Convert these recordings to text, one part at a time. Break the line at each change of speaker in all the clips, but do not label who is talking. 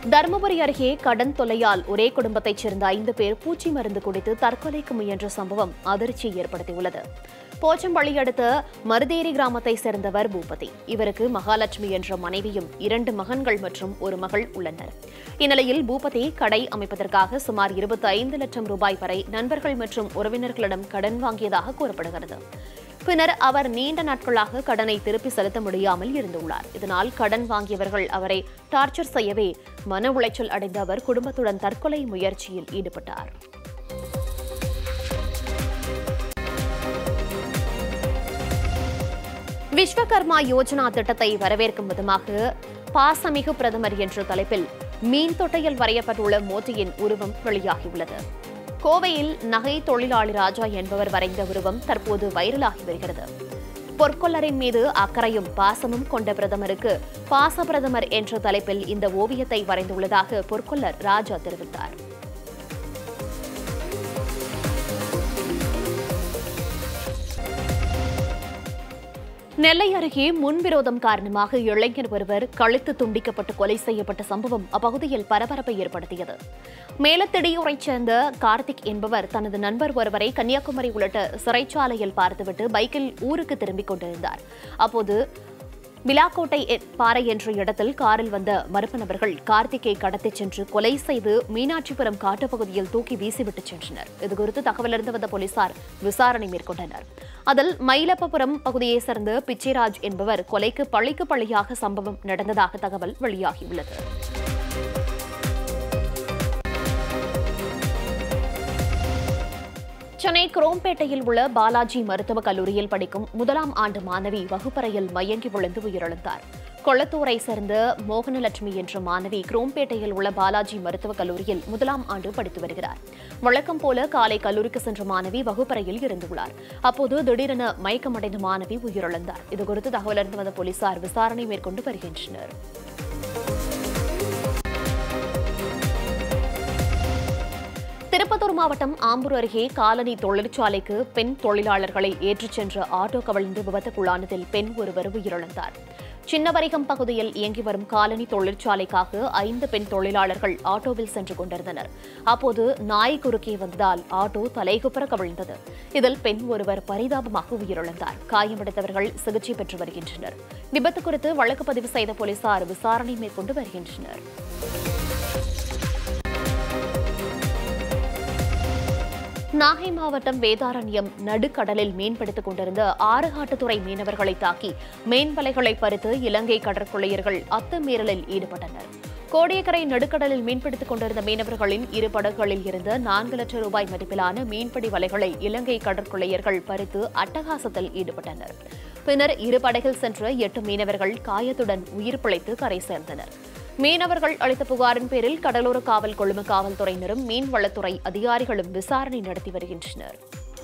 தருமபுரி அருகே கடன் தொல்லையால் ஒரே குடும்பத்தைச் சேர்ந்த ஐந்து பேர் பூச்சி மருந்து குடித்து தற்கொலைக்கு முயன்ற சம்பவம் அதிர்ச்சியை ஏற்படுத்தியுள்ளது போச்சம்பள்ளி அடுத்த மருதேரி கிராமத்தைச் சேர்ந்தவர் பூபதி இவருக்கு மகாலட்சுமி என்ற மனைவியும் இரண்டு மகன்கள் மற்றும் ஒரு மகள் உள்ளனர் இந்நிலையில் பூபதி கடை அமைப்பதற்காக சுமார் இருபத்தி ஐந்து லட்சம் ரூபாய் வரை நண்பர்கள் மற்றும் உறவினர்களிடம் கடன் வாங்கியதாக கூறப்படுகிறது பின்னர் அவர் நீண்ட நாட்களாக கடனை திருப்பி செலுத்த முடியாமல் இருந்துள்ளார் இதனால் கடன் வாங்கியவர்கள் அவரை டார்ச்சர் செய்யவே மன உளைச்சல் அடைந்த அவர் குடும்பத்துடன் தற்கொலை முயற்சியில் ஈடுபட்டார் விஸ்வகர்மா யோஜனா திட்டத்தை வரவேற்கும் விதமாக பாசமிகு பிரதமர் என்ற தலைப்பில் மீன் தொட்டையில் வரையப்பட்டுள்ள மோடியின் உருவம் வெளியாகியுள்ளது கோவையில் நகை தொழிலாளி ராஜா என்பவர் வரைந்த உருவம் தற்போது வைரலாகி வருகிறது பொற்கொள்ளரின் மீது அக்கறையும் பாசமும் கொண்ட பிரதமருக்கு பாச பிரதமர் என்ற தலைப்பில் இந்த ஓவியத்தை வரைந்துள்ளதாக பொற்கொள்ளர் ராஜா தெரிவித்தார் நெல்லை அருகே முன்விரோதம் காரணமாக இளைஞர் ஒருவர் கழுத்து துண்டிக்கப்பட்டு கொலை செய்யப்பட்ட சம்பவம் அப்பகுதியில் பரபரப்பை ஏற்படுத்தியது மேலத்திடியூரைச் சேர்ந்த கார்த்திக் என்பவர் தனது நண்பர் ஒருவரை கன்னியாகுமரி உள்ளிட்ட சிறைச்சாலையில் பார்த்துவிட்டு பைக்கில் ஊருக்கு திரும்பிக் கொண்டிருந்தார் அப்போது விலாக்கோட்டை எ- பாறை என்ற இடத்தில் காரில் வந்த மர்ம நபர்கள் கார்த்திக்கை கடத்திச் சென்று கொலை செய்து மீனாட்சிபுரம் காட்டுப்பகுதியில் தூக்கி வீசிவிட்டு சென்றனர் இதுகுறித்து தகவல் அறிந்து வந்த போலீசார் விசாரணை மேற்கொண்டனர் அதில் மயிலப்பபுரம் பகுதியைச் சேர்ந்த பிச்சைராஜ் என்பவர் கொலைக்கு பழிக்கு பழியாக சம்பவம் நடந்ததாக தகவல் வெளியாகியுள்ளது சென்னை குரோம்பேட்டையில் உள்ள பாலாஜி மருத்துவக் கல்லூரியில் படிக்கும் முதலாம் ஆண்டு மாணவி வகுப்பறையில் மயங்கி விழுந்து உயிரிழந்தார் கொளத்தூரை சேர்ந்த மோகனலட்சுமி என்ற மாணவி குரோம்பேட்டையில் உள்ள பாலாஜி மருத்துவக் கல்லூரியில் முதலாம் ஆண்டு படித்து வருகிறார் வழக்கம் போல காலை கல்லூரிக்கு சென்ற மாணவி வகுப்பறையில் இருந்துள்ளார் அப்போது திடீரென மயக்கமடைந்த மாணவி உயிரிழந்தார் இதுகுறித்து தகவல் அறிந்து வந்த போலீசார் விசாரணை மேற்கொண்டு வருகின்றனர் திருப்பத்தூர் மாவட்டம் ஆம்பூர் அருகே காலனி தொழிற்சாலைக்கு பெண் தொழிலாளர்களை ஏற்றிச் சென்ற ஆட்டோ கவிழ்ந்து விபத்துக்குள்ளானதில் பெண் ஒருவர் உயிரிழந்தார் சின்னவரிகம் பகுதியில் இயங்கி வரும் காலனி தொழிற்சாலைக்காக ஐந்து பெண் தொழிலாளர்கள் ஆட்டோவில் சென்று கொண்டிருந்தனர் அப்போது நாய் குறுக்கே வந்ததால் ஆட்டோ தலைகுப்புற கவிழ்ந்தது இதில் பெண் ஒருவர் பரிதாபமாக உயிரிழந்தார் காயமடைந்தவர்கள் சிகிச்சை பெற்று வருகின்றனர் விபத்து குறித்து வழக்கு பதிவு செய்த போலீசார் விசாரணை மேற்கொண்டு வருகின்றனர் நாகை மாவட்டம் வேதாரண்யம் நடுக்கடலில் மீன்பிடித்துக் கொண்டிருந்த ஆறுகாட்டுத்துறை மீனவர்களை தாக்கி மீன் வலைகளை பறித்து இலங்கை கடற்கொள்ளையர்கள் அத்துமீறலில் ஈடுபட்டனர் கோடியக்கரை நடுக்கடலில் மீன்பிடித்துக் கொண்டிருந்த மீனவர்களின் இரு படகுகளில் இருந்த நான்கு லட்சம் ரூபாய் மதிப்பிலான மீன்பிடி வலைகளை இலங்கை கடற்கொள்ளையர்கள் பறித்து அட்டகாசத்தில் ஈடுபட்டனர் பின்னர் இரு படகில் சென்ற எட்டு மீனவர்கள் காயத்துடன் உயிர் பிழைத்து கரை சேர்ந்தனர் மீனவர்கள் அளித்த புகாரின் பேரில் கடலோர காவல் கொழும்பு காவல்துறையினரும் மீன்வளத்துறை அதிகாரிகளும் விசாரணை நடத்தி வருகின்றனர்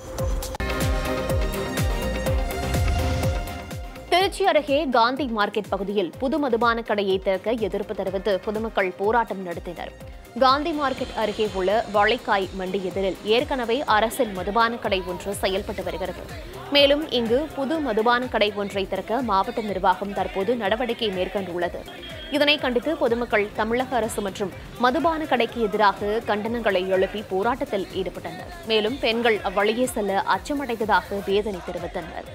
திருச்சி அருகே காந்தி மார்க்கெட் பகுதியில் புது மதுபான கடையை திறக்க எதிர்ப்பு தெரிவித்து பொதுமக்கள் போராட்டம் நடத்தினர் காந்தி மார்க்கெட் அருகே உள்ள வாழைக்காய் மண்டி எதிரில் ஏற்கனவே அரசின் மதுபான கடை ஒன்று செயல்பட்டு வருகிறது மேலும் இங்கு புது மதுபான கடை ஒன்றை திறக்க மாவட்ட நிர்வாகம் தற்போது நடவடிக்கை மேற்கொண்டுள்ளது இதனை கண்டித்து பொதுமக்கள் தமிழக அரசு மற்றும் மதுபான கடைக்கு எதிராக கண்டனங்களை எழுப்பி போராட்டத்தில் ஈடுபட்டனர் மேலும் பெண்கள் அவ்வழியே செல்ல அச்சமடைந்ததாக வேதனை தெரிவித்தனர்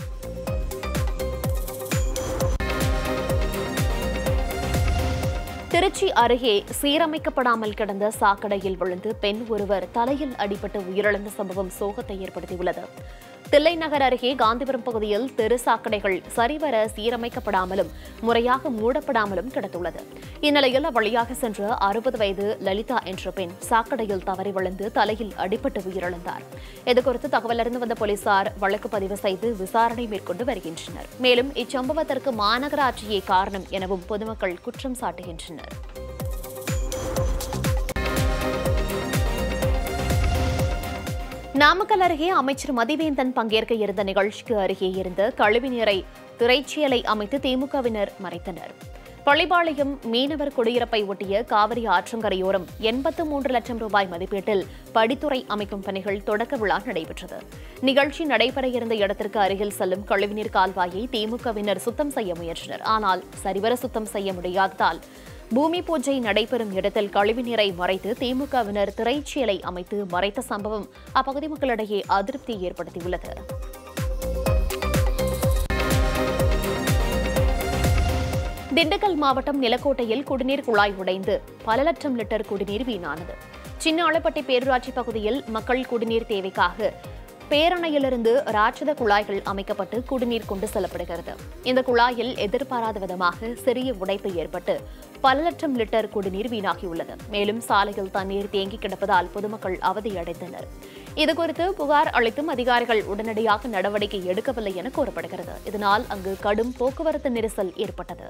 திருச்சி அருகே சீரமைக்கப்படாமல் கிடந்த சாக்கடையில் விழுந்து பெண் ஒருவர் தலையில் அடிபட்டு உயிரிழந்த சம்பவம் சோகத்தை ஏற்படுத்தியுள்ளது தில்லை நகர் அருகே காந்திபுரம் பகுதியில் தெரு சாக்கடைகள் சரிவர சீரமைக்கப்படாமலும் முறையாக மூடப்படாமலும் கிடந்துள்ளது இந்நிலையில் அவ்வழியாக சென்ற அறுபது வயது லலிதா என்ற பெண் சாக்கடையில் தவறி விழுந்து தலையில் அடிபட்டு உயிரிழந்தார் இதுகுறித்து தகவல் அறிந்து வந்த போலீசார் வழக்கு பதிவு செய்து விசாரணை மேற்கொண்டு வருகின்றனர் மேலும் இச்சம்பவத்திற்கு மாநகராட்சியே காரணம் எனவும் பொதுமக்கள் குற்றம் சாட்டுகின்றனர் நாமக்கல் அருகே அமைச்சர் மதிவேந்தன் பங்கேற்க இருந்த நிகழ்ச்சிக்கு அருகே இருந்த கழிவுநீரை திரைச்சீலை அமைத்து திமுகவினர் மறைத்தனர் பள்ளிப்பாளையம் மீனவர் குடியிருப்பை ஒட்டிய காவிரி ஆற்றங்கரையோரம் எண்பத்து மூன்று லட்சம் ரூபாய் மதிப்பீட்டில் படித்துறை அமைக்கும் பணிகள் தொடக்க விழா நடைபெற்றது நிகழ்ச்சி நடைபெற இருந்த இடத்திற்கு அருகில் செல்லும் கழிவுநீர் கால்வாயை திமுகவினர் சுத்தம் செய்ய முயன்றனர் ஆனால் சரிவர சுத்தம் செய்ய முடியாததால் பூமி பூஜை நடைபெறும் இடத்தில் கழிவுநீரை மறைத்து திமுகவினர் திரைச்சீலை அமைத்து மறைத்த சம்பவம் அப்பகுதி மக்களிடையே அதிருப்தி ஏற்படுத்தியுள்ளது திண்டுக்கல் மாவட்டம் நிலக்கோட்டையில் குடிநீர் குழாய் உடைந்து பல லட்சம் லிட்டர் குடிநீர் வீணானது சின்ன ஆலப்பட்டி பேரூராட்சி பகுதியில் மக்கள் குடிநீர் தேவைக்காக பேரணையிலிருந்து ராட்சத குழாய்கள் அமைக்கப்பட்டு குடிநீர் கொண்டு செல்லப்படுகிறது இந்த குழாயில் எதிர்பாராத விதமாக சிறிய உடைப்பு ஏற்பட்டு பல லட்சம் லிட்டர் குடிநீர் வீணாகியுள்ளது மேலும் சாலையில் தண்ணீர் தேங்கி கிடப்பதால் பொதுமக்கள் அவதியடைந்தனர் இதுகுறித்து புகார் அளித்தும் அதிகாரிகள் உடனடியாக நடவடிக்கை எடுக்கவில்லை என கூறப்படுகிறது இதனால் அங்கு கடும் போக்குவரத்து நெரிசல் ஏற்பட்டது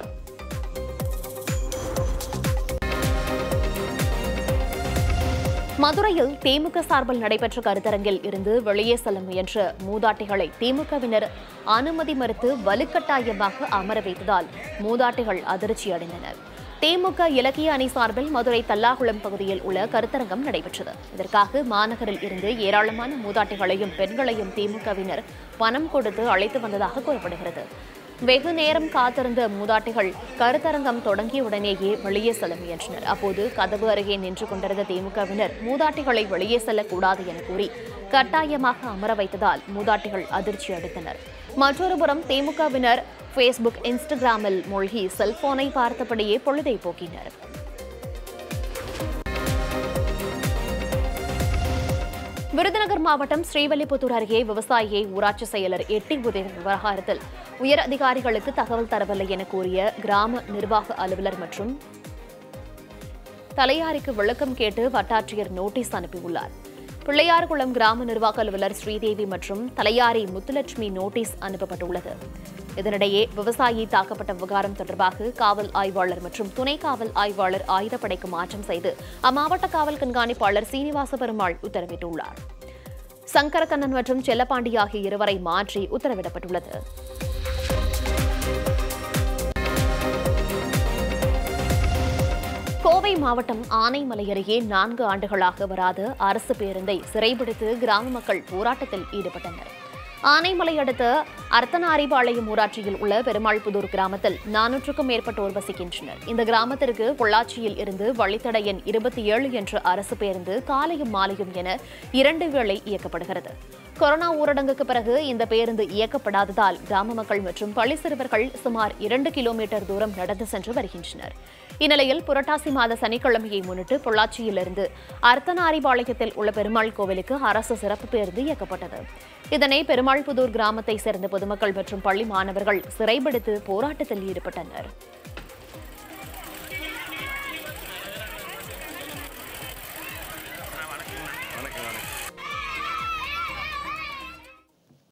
மதுரையில் திமுக சார்பில் நடைபெற்ற கருத்தரங்கில் இருந்து வெளியே செல்ல முயன்ற மூதாட்டிகளை திமுகவினர் அனுமதி மறுத்து வலுக்கட்டாயமாக அமர வைத்ததால் மூதாட்டிகள் அதிர்ச்சி அடைந்தனர் திமுக இலக்கிய அணி சார்பில் மதுரை தல்லாகுளம் பகுதியில் உள்ள கருத்தரங்கம் நடைபெற்றது இதற்காக மாநகரில் இருந்து ஏராளமான மூதாட்டிகளையும் பெண்களையும் திமுகவினர் பணம் கொடுத்து அழைத்து வந்ததாக கூறப்படுகிறது வெகு நேரம் காத்திருந்த மூதாட்டிகள் கருத்தரங்கம் தொடங்கியவுடனேயே வெளியே செல்ல முயன்றனர் அப்போது கதவு அருகே நின்று கொண்டிருந்த திமுகவினர் மூதாட்டிகளை வெளியே செல்லக்கூடாது என கூறி கட்டாயமாக அமர வைத்ததால் மூதாட்டிகள் அதிர்ச்சி அடைந்தனர் மற்றொரு புறம் திமுகவினர் ஃபேஸ்புக் இன்ஸ்டாகிராமில் மூழ்கி செல்போனை பார்த்தபடியே பொழுதை போக்கினர் விருதுநகர் மாவட்டம் ஸ்ரீவல்லிபுத்தூர் அருகே விவசாயியை ஊராட்சி செயலர் எட்டி உதவி விவகாரத்தில் உயர் அதிகாரிகளுக்கு தகவல் தரவில்லை என கூறிய கிராம நிர்வாக அலுவலர் மற்றும் தலையாரிக்கு விளக்கம் கேட்டு வட்டாட்சியர் நோட்டீஸ் அனுப்பியுள்ளார் பிள்ளையார்குளம் கிராம நிர்வாக அலுவலர் ஸ்ரீதேவி மற்றும் தலையாரி முத்துலட்சுமி நோட்டீஸ் அனுப்பப்பட்டுள்ளது இதனிடையே விவசாயி தாக்கப்பட்ட விவகாரம் தொடர்பாக காவல் ஆய்வாளர் மற்றும் துணை காவல் ஆய்வாளர் ஆயுதப்படைக்கு மாற்றம் செய்து அம்மாவட்ட காவல் கண்காணிப்பாளர் சீனிவாச பெருமாள் உத்தரவிட்டுள்ளார் சங்கரக்கண்ணன் மற்றும் செல்லப்பாண்டி ஆகிய இருவரை மாற்றி உத்தரவிடப்பட்டுள்ளது கோவை மாவட்டம் ஆனைமலை அருகே நான்கு ஆண்டுகளாக வராத அரசு பேருந்தை சிறைபிடித்து கிராம மக்கள் போராட்டத்தில் ஈடுபட்டனர் ஆனைமலை அடுத்த அர்த்தநாரிபாளையம் ஊராட்சியில் உள்ள பெருமாள்புதூர் கிராமத்தில் நானூற்றுக்கும் மேற்பட்டோர் வசிக்கின்றனர் இந்த கிராமத்திற்கு பொள்ளாச்சியில் இருந்து வழித்தட எண் இருபத்தி ஏழு என்ற அரசு பேருந்து காலையும் மாலையும் என இரண்டு வேளை இயக்கப்படுகிறது கொரோனா ஊரடங்குக்கு பிறகு இந்த பேருந்து இயக்கப்படாததால் கிராம மக்கள் மற்றும் பள்ளி சிறுவர்கள் சுமார் இரண்டு கிலோமீட்டர் தூரம் நடந்து சென்று வருகின்றனர் இந்நிலையில் புரட்டாசி மாத சனிக்கிழமையை முன்னிட்டு பொள்ளாச்சியிலிருந்து அர்த்தநாரிபாளையத்தில் உள்ள பெருமாள் கோவிலுக்கு அரசு சிறப்பு பேருந்து இயக்கப்பட்டது இதனை பெருமாள்புதூர் கிராமத்தை சேர்ந்த பொதுமக்கள் மற்றும் பள்ளி மாணவர்கள் சிறைபிடித்து போராட்டத்தில் ஈடுபட்டனர்